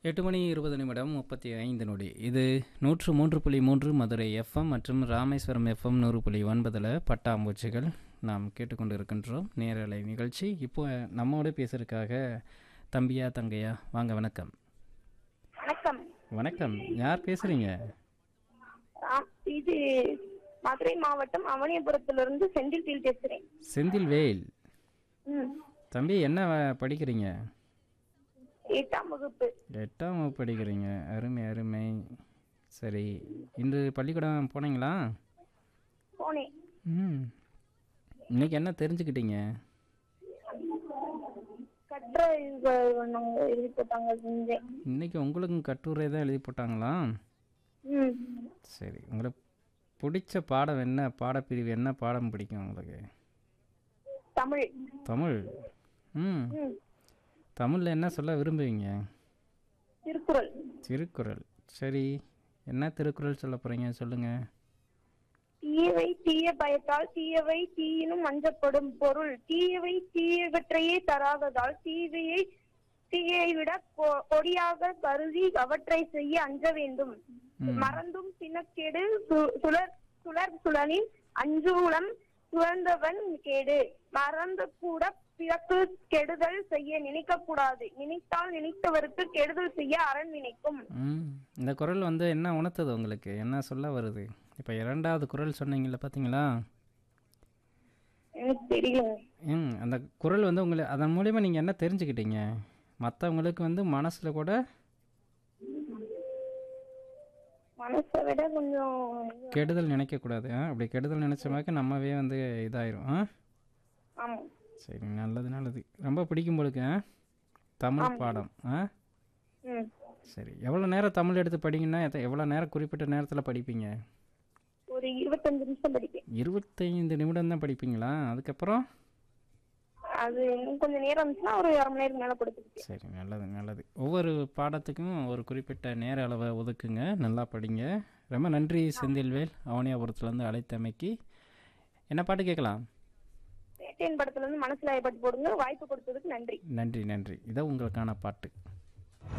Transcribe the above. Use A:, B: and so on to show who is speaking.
A: எட்டு மணி இருபது நிமிடம் முப்பத்தி ஐந்து நொடி இது நூற்று மூன்று புள்ளி மூன்று மதுரை எஃப்எம் மற்றும் ராமேஸ்வரம் எஃப்எம் நூறு புள்ளி ஒன்பதில் பட்டாம்பூச்சிகள் நாம் கேட்டுக்கொண்டு இருக்கின்றோம் நேரலை நிகழ்ச்சி இப்போ நம்மோடு பேசுறதுக்காக தம்பியா தங்கையா வாங்க வணக்கம்
B: வணக்கம்
A: வணக்கம் யார் பேசுறீங்க
B: ஆ, இது மதுரை மாவட்டம் அவனியபுரத்திலிருந்து செந்தில் பீல் பேசுறேன்
A: செந்தில் வேல்
B: ம்
A: தம்பி என்ன வ- படிக்கிறீங்க
B: எட்டாம் வகுப்பு
A: எட்டாம் வகுப்பு படிக்கிறீங்க அருமை அருமை சரி இன்று பள்ளிக்கூடம் போனீங்களா
B: போனேன்
A: ம் இன்னைக்கு என்ன தெரிஞ்சுக்கிட்டீங்க
B: கட்டுரை இது நாங்க எழுதி போட்டாங்க செஞ்சேன்
A: இன்னைக்கு உங்களுக்கும் கட்டுரை தான் எழுதி போட்டாங்களா
B: ம்
A: சரி உங்களுக்கு பிடிச்ச பாடம் என்ன பாடப்பிரிவு என்ன பாடம் பிடிக்கும் உங்களுக்கு
B: தமிழ்
A: தமிழ் ம்
B: ம்
A: தமிழில் என்ன சொல்ல விரும்புவீங்க
B: திருக்குறள்
A: திருக்குறள் சரி என்ன திருக்குறள் சொல்ல போகிறீங்க சொல்லுங்கள்
B: தீயவை தீய பயத்தால் தீயவை தீயினும் அஞ்சப்படும் பொருள் தீயவை தீயவற்றையே தராததால் தீவையை தீயை விட கொ- கொடியாக கருதி அவற்றை செய்ய அஞ்ச வேண்டும் மறந்தும் பிணக்கேடு சு- சுழற் சுழற் சுழலின் அஞ்சூலம் சுழந்தவன் கேடு மறந்து கூட பிறக்கு கெடுதல் செய்ய நினைக்க கூடாது நினைத்தால் நினைத்தவருக்கு கெடுதல் செய்ய அரண் நினைக்கும்
A: ம் இந்த குறள் வந்து என்ன உணர்த்துது உங்களுக்கு என்ன சொல்ல வருது இப்போ இரண்டாவது குறள் சொன்னீங்கல்ல பார்த்தீங்களா
B: எனக்கு தெரியல
A: ம் அந்த குறள் வந்து உங்களை அதன் மூலிமா நீங்கள் என்ன தெரிஞ்சுக்கிட்டீங்க மற்றவங்களுக்கு வந்து மனசில் கூட
B: மனசை விட கொஞ்சம்
A: கெடுதல் நினைக்கக்கூடாது ஆ அப்படி கெடுதல் நினச்சமாக்க நம்மவே வந்து இதாயிரும் ஆ
B: ஆமா
A: சரி நல்லது நல்லது ரொம்ப பிடிக்கும் போலுக்கு ஆ தமிழ் பாடம் ஆ
B: ம்
A: சரி எவ்வளோ நேரம் தமிழ் எடுத்து படிங்கன்னா எத்த- எவ்வளோ நேரம் குறிப்பிட்ட நேரத்தில் படிப்பீங்க
B: ஒரு இருபத்தஞ்சு நிமிஷம் படிப்பேன்
A: இருபத்தைந்து நிமிடம் தான் படிப்பீங்களா அதுக்கப்புறம்
B: அது இன்னும் கொஞ்சம் நேரம் இருந்துச்சுன்னா ஒரு அரை மணி நேரம் மேல கொடுத்துருக்கேன்
A: சரி நல்லது நல்லது ஒவ்வொரு பாடத்துக்கும் ஒரு குறிப்பிட்ட நேர அளவை ஒதுக்குங்க நல்லா படிங்க ரொம்ப நன்றி செந்தில்வேல் அவனியாபுரத்துலேருந்து அழைத்தமைக்கு என்ன பாட்டு கேட்கலாம்
B: பேட்டையன் படத்துல இருந்து மனசுல பாட்டு போடுங்க வாய்ப்பு கொடுத்ததுக்கு நன்றி
A: நன்றி நன்றி இதான் உங்களுக்கான பாட்டு